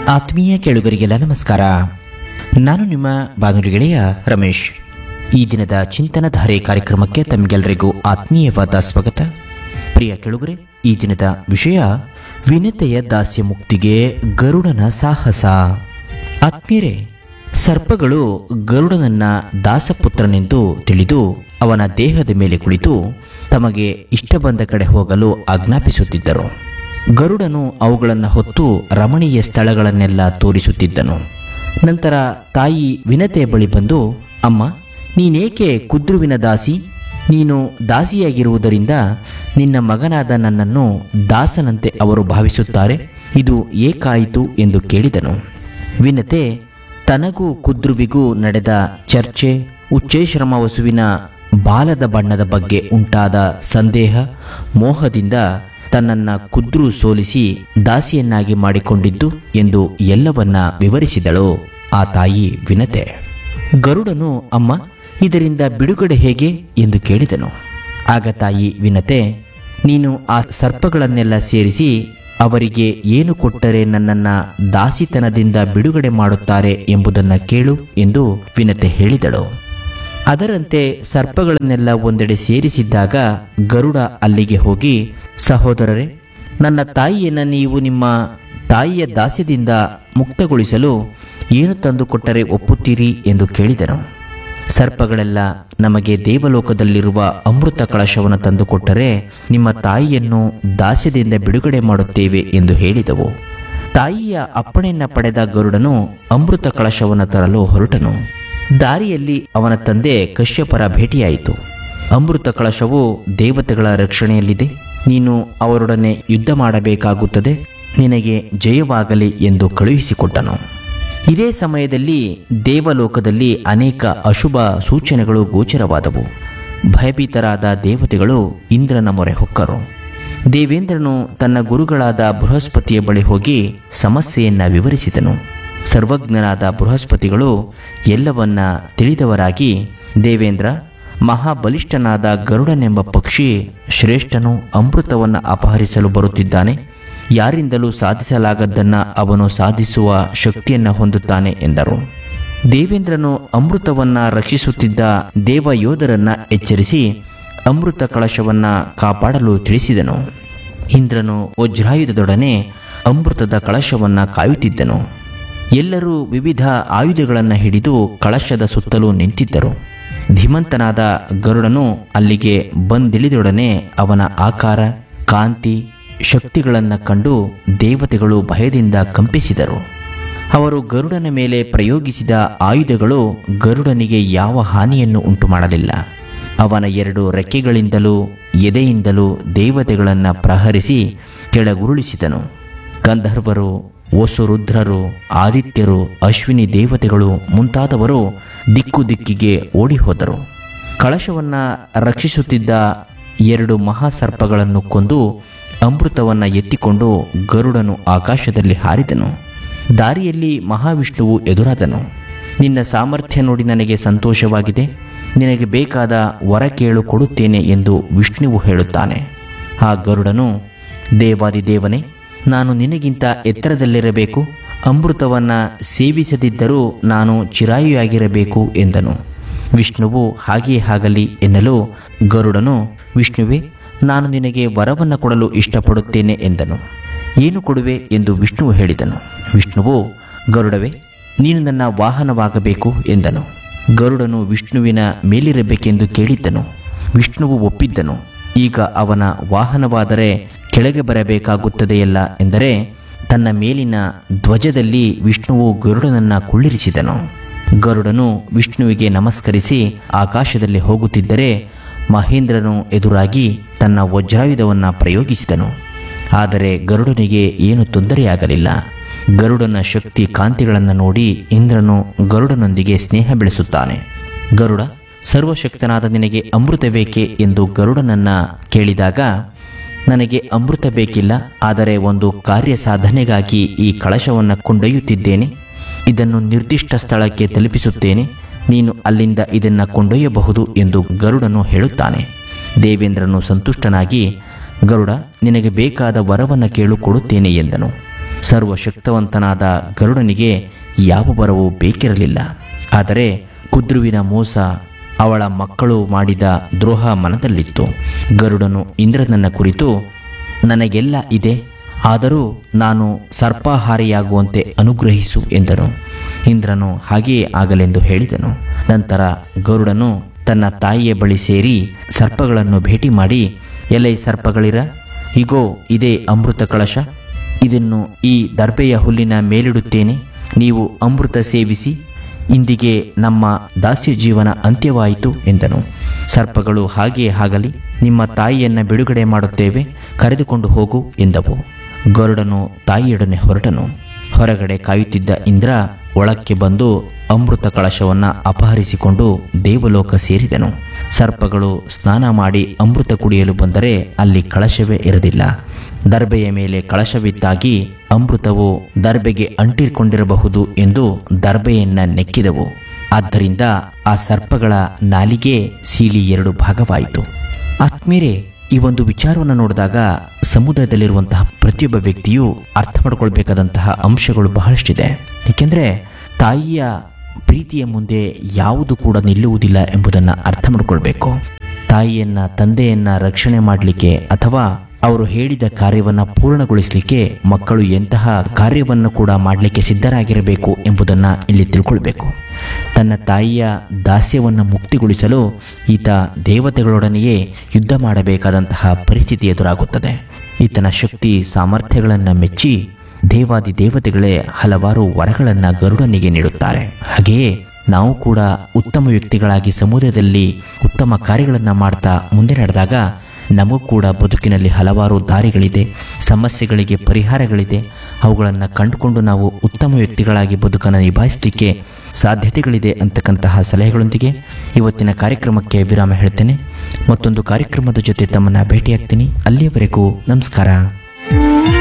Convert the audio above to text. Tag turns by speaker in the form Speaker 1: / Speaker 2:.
Speaker 1: ಆತ್ಮೀಯ ಕೇಳುಗರಿಗೆಲ್ಲ ನಮಸ್ಕಾರ ನಾನು ನಿಮ್ಮ ಬಾನುಲಿ ಗೆಳೆಯ ರಮೇಶ್ ಈ ದಿನದ ಚಿಂತನಧಾರೆ ಕಾರ್ಯಕ್ರಮಕ್ಕೆ ತಮಗೆಲ್ಲರಿಗೂ ಆತ್ಮೀಯವಾದ ಸ್ವಾಗತ ಪ್ರಿಯ ಕೇಳುಗರೆ ಈ ದಿನದ ವಿಷಯ ವಿನತೆಯ ದಾಸ್ಯ ಮುಕ್ತಿಗೆ ಗರುಡನ ಸಾಹಸ ಆತ್ಮೀಯರೇ ಸರ್ಪಗಳು ಗರುಡನನ್ನ ದಾಸಪುತ್ರನೆಂದು ತಿಳಿದು ಅವನ ದೇಹದ ಮೇಲೆ ಕುಳಿತು ತಮಗೆ ಇಷ್ಟ ಬಂದ ಕಡೆ ಹೋಗಲು ಆಜ್ಞಾಪಿಸುತ್ತಿದ್ದರು ಗರುಡನು ಅವುಗಳನ್ನು ಹೊತ್ತು ರಮಣೀಯ ಸ್ಥಳಗಳನ್ನೆಲ್ಲ ತೋರಿಸುತ್ತಿದ್ದನು ನಂತರ ತಾಯಿ ವಿನತೆಯ ಬಳಿ ಬಂದು ಅಮ್ಮ ನೀನೇಕೆ ಕುದ್ರುವಿನ ದಾಸಿ ನೀನು ದಾಸಿಯಾಗಿರುವುದರಿಂದ ನಿನ್ನ ಮಗನಾದ ನನ್ನನ್ನು ದಾಸನಂತೆ ಅವರು ಭಾವಿಸುತ್ತಾರೆ ಇದು ಏಕಾಯಿತು ಎಂದು ಕೇಳಿದನು ವಿನತೆ ತನಗೂ ಕುದ್ರುವಿಗೂ ನಡೆದ ಚರ್ಚೆ ಉಚ್ಚೇಶ್ರಮ ವಸುವಿನ ಬಾಲದ ಬಣ್ಣದ ಬಗ್ಗೆ ಉಂಟಾದ ಸಂದೇಹ ಮೋಹದಿಂದ ತನ್ನನ್ನ ಕುದ್ರು ಸೋಲಿಸಿ ದಾಸಿಯನ್ನಾಗಿ ಮಾಡಿಕೊಂಡಿದ್ದು ಎಂದು ಎಲ್ಲವನ್ನ ವಿವರಿಸಿದಳು ಆ ತಾಯಿ ವಿನತೆ ಗರುಡನು ಅಮ್ಮ ಇದರಿಂದ ಬಿಡುಗಡೆ ಹೇಗೆ ಎಂದು ಕೇಳಿದನು ಆಗ ತಾಯಿ ವಿನತೆ ನೀನು ಆ ಸರ್ಪಗಳನ್ನೆಲ್ಲ ಸೇರಿಸಿ ಅವರಿಗೆ ಏನು ಕೊಟ್ಟರೆ ನನ್ನನ್ನ ದಾಸಿತನದಿಂದ ಬಿಡುಗಡೆ ಮಾಡುತ್ತಾರೆ ಎಂಬುದನ್ನು ಕೇಳು ಎಂದು ವಿನತೆ ಹೇಳಿದಳು ಅದರಂತೆ ಸರ್ಪಗಳನ್ನೆಲ್ಲ ಒಂದೆಡೆ ಸೇರಿಸಿದ್ದಾಗ ಗರುಡ ಅಲ್ಲಿಗೆ ಹೋಗಿ ಸಹೋದರರೇ ನನ್ನ ತಾಯಿಯನ್ನು ನೀವು ನಿಮ್ಮ ತಾಯಿಯ ದಾಸ್ಯದಿಂದ ಮುಕ್ತಗೊಳಿಸಲು ಏನು ತಂದುಕೊಟ್ಟರೆ ಒಪ್ಪುತ್ತೀರಿ ಎಂದು ಕೇಳಿದನು ಸರ್ಪಗಳೆಲ್ಲ ನಮಗೆ ದೇವಲೋಕದಲ್ಲಿರುವ ಅಮೃತ ಕಳಶವನ್ನು ತಂದುಕೊಟ್ಟರೆ ನಿಮ್ಮ ತಾಯಿಯನ್ನು ದಾಸ್ಯದಿಂದ ಬಿಡುಗಡೆ ಮಾಡುತ್ತೇವೆ ಎಂದು ಹೇಳಿದವು ತಾಯಿಯ ಅಪ್ಪಣೆಯನ್ನ ಪಡೆದ ಗರುಡನು ಅಮೃತ ಕಳಶವನ್ನು ತರಲು ಹೊರಟನು ದಾರಿಯಲ್ಲಿ ಅವನ ತಂದೆ ಕಶ್ಯಪರ ಭೇಟಿಯಾಯಿತು ಅಮೃತ ಕಳಶವು ದೇವತೆಗಳ ರಕ್ಷಣೆಯಲ್ಲಿದೆ ನೀನು ಅವರೊಡನೆ ಯುದ್ಧ ಮಾಡಬೇಕಾಗುತ್ತದೆ ನಿನಗೆ ಜಯವಾಗಲಿ ಎಂದು ಕಳುಹಿಸಿಕೊಟ್ಟನು ಇದೇ ಸಮಯದಲ್ಲಿ ದೇವಲೋಕದಲ್ಲಿ ಅನೇಕ ಅಶುಭ ಸೂಚನೆಗಳು ಗೋಚರವಾದವು ಭಯಭೀತರಾದ ದೇವತೆಗಳು ಇಂದ್ರನ ಮೊರೆ ಹೊಕ್ಕರು ದೇವೇಂದ್ರನು ತನ್ನ ಗುರುಗಳಾದ ಬೃಹಸ್ಪತಿಯ ಬಳಿ ಹೋಗಿ ಸಮಸ್ಯೆಯನ್ನ ವಿವರಿಸಿದನು ಸರ್ವಜ್ಞನಾದ ಬೃಹಸ್ಪತಿಗಳು ಎಲ್ಲವನ್ನ ತಿಳಿದವರಾಗಿ ದೇವೇಂದ್ರ ಮಹಾಬಲಿಷ್ಠನಾದ ಗರುಡನೆಂಬ ಪಕ್ಷಿ ಶ್ರೇಷ್ಠನು ಅಮೃತವನ್ನು ಅಪಹರಿಸಲು ಬರುತ್ತಿದ್ದಾನೆ ಯಾರಿಂದಲೂ ಸಾಧಿಸಲಾಗದ್ದನ್ನ ಅವನು ಸಾಧಿಸುವ ಶಕ್ತಿಯನ್ನು ಹೊಂದುತ್ತಾನೆ ಎಂದರು ದೇವೇಂದ್ರನು ಅಮೃತವನ್ನ ರಕ್ಷಿಸುತ್ತಿದ್ದ ದೇವಯೋಧರನ್ನ ಎಚ್ಚರಿಸಿ ಅಮೃತ ಕಳಶವನ್ನ ಕಾಪಾಡಲು ತಿಳಿಸಿದನು ಇಂದ್ರನು ವಜ್ರಾಯುಧದೊಡನೆ ಅಮೃತದ ಕಳಶವನ್ನ ಕಾಯುತ್ತಿದ್ದನು ಎಲ್ಲರೂ ವಿವಿಧ ಆಯುಧಗಳನ್ನು ಹಿಡಿದು ಕಳಶದ ಸುತ್ತಲೂ ನಿಂತಿದ್ದರು ಧೀಮಂತನಾದ ಗರುಡನು ಅಲ್ಲಿಗೆ ಬಂದಿಳಿದೊಡನೆ ಅವನ ಆಕಾರ ಕಾಂತಿ ಶಕ್ತಿಗಳನ್ನು ಕಂಡು ದೇವತೆಗಳು ಭಯದಿಂದ ಕಂಪಿಸಿದರು ಅವರು ಗರುಡನ ಮೇಲೆ ಪ್ರಯೋಗಿಸಿದ ಆಯುಧಗಳು ಗರುಡನಿಗೆ ಯಾವ ಹಾನಿಯನ್ನು ಉಂಟು ಮಾಡಲಿಲ್ಲ ಅವನ ಎರಡು ರೆಕ್ಕೆಗಳಿಂದಲೂ ಎದೆಯಿಂದಲೂ ದೇವತೆಗಳನ್ನು ಪ್ರಹರಿಸಿ ಕೆಳಗುರುಳಿಸಿದನು ಗಂಧರ್ವರು ವಸುರುದ್ರರು ಆದಿತ್ಯರು ಅಶ್ವಿನಿ ದೇವತೆಗಳು ಮುಂತಾದವರು ದಿಕ್ಕು ದಿಕ್ಕಿಗೆ ಓಡಿ ಹೋದರು ಕಳಶವನ್ನು ರಕ್ಷಿಸುತ್ತಿದ್ದ ಎರಡು ಮಹಾಸರ್ಪಗಳನ್ನು ಕೊಂದು ಅಮೃತವನ್ನು ಎತ್ತಿಕೊಂಡು ಗರುಡನು ಆಕಾಶದಲ್ಲಿ ಹಾರಿದನು ದಾರಿಯಲ್ಲಿ ಮಹಾವಿಷ್ಣುವು ಎದುರಾದನು ನಿನ್ನ ಸಾಮರ್ಥ್ಯ ನೋಡಿ ನನಗೆ ಸಂತೋಷವಾಗಿದೆ ನಿನಗೆ ಬೇಕಾದ ವರ ಕೇಳು ಕೊಡುತ್ತೇನೆ ಎಂದು ವಿಷ್ಣುವು ಹೇಳುತ್ತಾನೆ ಆ ಗರುಡನು ದೇವಾದಿದೇವನೇ ನಾನು ನಿನಗಿಂತ ಎತ್ತರದಲ್ಲಿರಬೇಕು ಅಮೃತವನ್ನು ಸೇವಿಸದಿದ್ದರೂ ನಾನು ಚಿರಾಯುಯಾಗಿರಬೇಕು ಎಂದನು ವಿಷ್ಣುವು ಹಾಗೆಯೇ ಆಗಲಿ ಎನ್ನಲು ಗರುಡನು ವಿಷ್ಣುವೇ ನಾನು ನಿನಗೆ ವರವನ್ನು ಕೊಡಲು ಇಷ್ಟಪಡುತ್ತೇನೆ ಎಂದನು ಏನು ಕೊಡುವೆ ಎಂದು ವಿಷ್ಣುವು ಹೇಳಿದನು ವಿಷ್ಣುವು ಗರುಡವೇ ನೀನು ನನ್ನ ವಾಹನವಾಗಬೇಕು ಎಂದನು ಗರುಡನು ವಿಷ್ಣುವಿನ ಮೇಲಿರಬೇಕೆಂದು ಕೇಳಿದ್ದನು ವಿಷ್ಣುವು ಒಪ್ಪಿದ್ದನು ಈಗ ಅವನ ವಾಹನವಾದರೆ ಕೆಳಗೆ ಬರಬೇಕಾಗುತ್ತದೆಯಲ್ಲ ಎಂದರೆ ತನ್ನ ಮೇಲಿನ ಧ್ವಜದಲ್ಲಿ ವಿಷ್ಣುವು ಗರುಡನನ್ನ ಕುಳ್ಳಿರಿಸಿದನು ಗರುಡನು ವಿಷ್ಣುವಿಗೆ ನಮಸ್ಕರಿಸಿ ಆಕಾಶದಲ್ಲಿ ಹೋಗುತ್ತಿದ್ದರೆ ಮಹೇಂದ್ರನು ಎದುರಾಗಿ ತನ್ನ ವಜ್ರಾಯುಧವನ್ನು ಪ್ರಯೋಗಿಸಿದನು ಆದರೆ ಗರುಡನಿಗೆ ಏನು ತೊಂದರೆಯಾಗಲಿಲ್ಲ ಗರುಡನ ಶಕ್ತಿ ಕಾಂತಿಗಳನ್ನು ನೋಡಿ ಇಂದ್ರನು ಗರುಡನೊಂದಿಗೆ ಸ್ನೇಹ ಬೆಳೆಸುತ್ತಾನೆ ಗರುಡ ಸರ್ವಶಕ್ತನಾದ ನಿನಗೆ ಅಮೃತ ಬೇಕೆ ಎಂದು ಗರುಡನನ್ನ ಕೇಳಿದಾಗ ನನಗೆ ಅಮೃತ ಬೇಕಿಲ್ಲ ಆದರೆ ಒಂದು ಕಾರ್ಯ ಸಾಧನೆಗಾಗಿ ಈ ಕಳಶವನ್ನು ಕೊಂಡೊಯ್ಯುತ್ತಿದ್ದೇನೆ ಇದನ್ನು ನಿರ್ದಿಷ್ಟ ಸ್ಥಳಕ್ಕೆ ತಲುಪಿಸುತ್ತೇನೆ ನೀನು ಅಲ್ಲಿಂದ ಇದನ್ನು ಕೊಂಡೊಯ್ಯಬಹುದು ಎಂದು ಗರುಡನು ಹೇಳುತ್ತಾನೆ ದೇವೇಂದ್ರನು ಸಂತುಷ್ಟನಾಗಿ ಗರುಡ ನಿನಗೆ ಬೇಕಾದ ವರವನ್ನು ಕೇಳು ಕೊಡುತ್ತೇನೆ ಎಂದನು ಸರ್ವಶಕ್ತವಂತನಾದ ಗರುಡನಿಗೆ ಯಾವ ಬರವೂ ಬೇಕಿರಲಿಲ್ಲ ಆದರೆ ಕುದ್ರುವಿನ ಮೋಸ ಅವಳ ಮಕ್ಕಳು ಮಾಡಿದ ದ್ರೋಹ ಮನದಲ್ಲಿತ್ತು ಗರುಡನು ಇಂದ್ರನನ್ನ ಕುರಿತು ನನಗೆಲ್ಲ ಇದೆ ಆದರೂ ನಾನು ಸರ್ಪಾಹಾರಿಯಾಗುವಂತೆ ಅನುಗ್ರಹಿಸು ಎಂದನು ಇಂದ್ರನು ಹಾಗೆಯೇ ಆಗಲೆಂದು ಹೇಳಿದನು ನಂತರ ಗರುಡನು ತನ್ನ ತಾಯಿಯ ಬಳಿ ಸೇರಿ ಸರ್ಪಗಳನ್ನು ಭೇಟಿ ಮಾಡಿ ಎಲೈ ಸರ್ಪಗಳಿರ ಇಗೋ ಇದೇ ಅಮೃತ ಕಳಶ ಇದನ್ನು ಈ ದರ್ಬೆಯ ಹುಲ್ಲಿನ ಮೇಲಿಡುತ್ತೇನೆ ನೀವು ಅಮೃತ ಸೇವಿಸಿ ಇಂದಿಗೆ ನಮ್ಮ ದಾಸ್ಯ ಜೀವನ ಅಂತ್ಯವಾಯಿತು ಎಂದನು ಸರ್ಪಗಳು ಹಾಗೆಯೇ ಆಗಲಿ ನಿಮ್ಮ ತಾಯಿಯನ್ನ ಬಿಡುಗಡೆ ಮಾಡುತ್ತೇವೆ ಕರೆದುಕೊಂಡು ಹೋಗು ಎಂದವು ಗರುಡನು ತಾಯಿಯೊಡನೆ ಹೊರಟನು ಹೊರಗಡೆ ಕಾಯುತ್ತಿದ್ದ ಇಂದ್ರ ಒಳಕ್ಕೆ ಬಂದು ಅಮೃತ ಕಳಶವನ್ನು ಅಪಹರಿಸಿಕೊಂಡು ದೇವಲೋಕ ಸೇರಿದನು ಸರ್ಪಗಳು ಸ್ನಾನ ಮಾಡಿ ಅಮೃತ ಕುಡಿಯಲು ಬಂದರೆ ಅಲ್ಲಿ ಕಳಶವೇ ಇರಲಿಲ್ಲ ದರ್ಬೆಯ ಮೇಲೆ ಕಳಶವಿದ್ದಾಗಿ ಅಮೃತವು ದರ್ಬೆಗೆ ಅಂಟಿಕೊಂಡಿರಬಹುದು ಎಂದು ದರ್ಬೆಯನ್ನ ನೆಕ್ಕಿದವು ಆದ್ದರಿಂದ ಆ ಸರ್ಪಗಳ ನಾಲಿಗೆ ಸೀಳಿ ಎರಡು ಭಾಗವಾಯಿತು ಆತ್ಮೀಯರೇ ಈ ಒಂದು ವಿಚಾರವನ್ನು ನೋಡಿದಾಗ ಸಮುದಾಯದಲ್ಲಿರುವಂತಹ ಪ್ರತಿಯೊಬ್ಬ ವ್ಯಕ್ತಿಯು ಅರ್ಥ ಮಾಡ್ಕೊಳ್ಬೇಕಾದಂತಹ ಅಂಶಗಳು ಬಹಳಷ್ಟಿದೆ ಏಕೆಂದರೆ ತಾಯಿಯ ಪ್ರೀತಿಯ ಮುಂದೆ ಯಾವುದು ಕೂಡ ನಿಲ್ಲುವುದಿಲ್ಲ ಎಂಬುದನ್ನು ಅರ್ಥ ಮಾಡ್ಕೊಳ್ಬೇಕು ತಾಯಿಯನ್ನ ತಂದೆಯನ್ನ ರಕ್ಷಣೆ ಮಾಡಲಿಕ್ಕೆ ಅಥವಾ ಅವರು ಹೇಳಿದ ಕಾರ್ಯವನ್ನು ಪೂರ್ಣಗೊಳಿಸಲಿಕ್ಕೆ ಮಕ್ಕಳು ಎಂತಹ ಕಾರ್ಯವನ್ನು ಕೂಡ ಮಾಡಲಿಕ್ಕೆ ಸಿದ್ಧರಾಗಿರಬೇಕು ಎಂಬುದನ್ನು ಇಲ್ಲಿ ತಿಳ್ಕೊಳ್ಬೇಕು ತನ್ನ ತಾಯಿಯ ದಾಸ್ಯವನ್ನು ಮುಕ್ತಿಗೊಳಿಸಲು ಈತ ದೇವತೆಗಳೊಡನೆಯೇ ಯುದ್ಧ ಮಾಡಬೇಕಾದಂತಹ ಪರಿಸ್ಥಿತಿ ಎದುರಾಗುತ್ತದೆ ಈತನ ಶಕ್ತಿ ಸಾಮರ್ಥ್ಯಗಳನ್ನು ಮೆಚ್ಚಿ ದೇವಾದಿ ದೇವತೆಗಳೇ ಹಲವಾರು ವರಗಳನ್ನು ಗರುಡನಿಗೆ ನೀಡುತ್ತಾರೆ ಹಾಗೆಯೇ ನಾವು ಕೂಡ ಉತ್ತಮ ವ್ಯಕ್ತಿಗಳಾಗಿ ಸಮುದಾಯದಲ್ಲಿ ಉತ್ತಮ ಕಾರ್ಯಗಳನ್ನು ಮಾಡ್ತಾ ಮುಂದೆ ನಡೆದಾಗ ನಮಗೂ ಕೂಡ ಬದುಕಿನಲ್ಲಿ ಹಲವಾರು ದಾರಿಗಳಿದೆ ಸಮಸ್ಯೆಗಳಿಗೆ ಪರಿಹಾರಗಳಿದೆ ಅವುಗಳನ್ನು ಕಂಡುಕೊಂಡು ನಾವು ಉತ್ತಮ ವ್ಯಕ್ತಿಗಳಾಗಿ ಬದುಕನ್ನು ನಿಭಾಯಿಸಲಿಕ್ಕೆ ಸಾಧ್ಯತೆಗಳಿದೆ ಅಂತಕ್ಕಂತಹ ಸಲಹೆಗಳೊಂದಿಗೆ ಇವತ್ತಿನ ಕಾರ್ಯಕ್ರಮಕ್ಕೆ ವಿರಾಮ ಹೇಳ್ತೇನೆ ಮತ್ತೊಂದು ಕಾರ್ಯಕ್ರಮದ ಜೊತೆ ತಮ್ಮನ್ನು ಭೇಟಿಯಾಗ್ತೀನಿ ಅಲ್ಲಿಯವರೆಗೂ ನಮಸ್ಕಾರ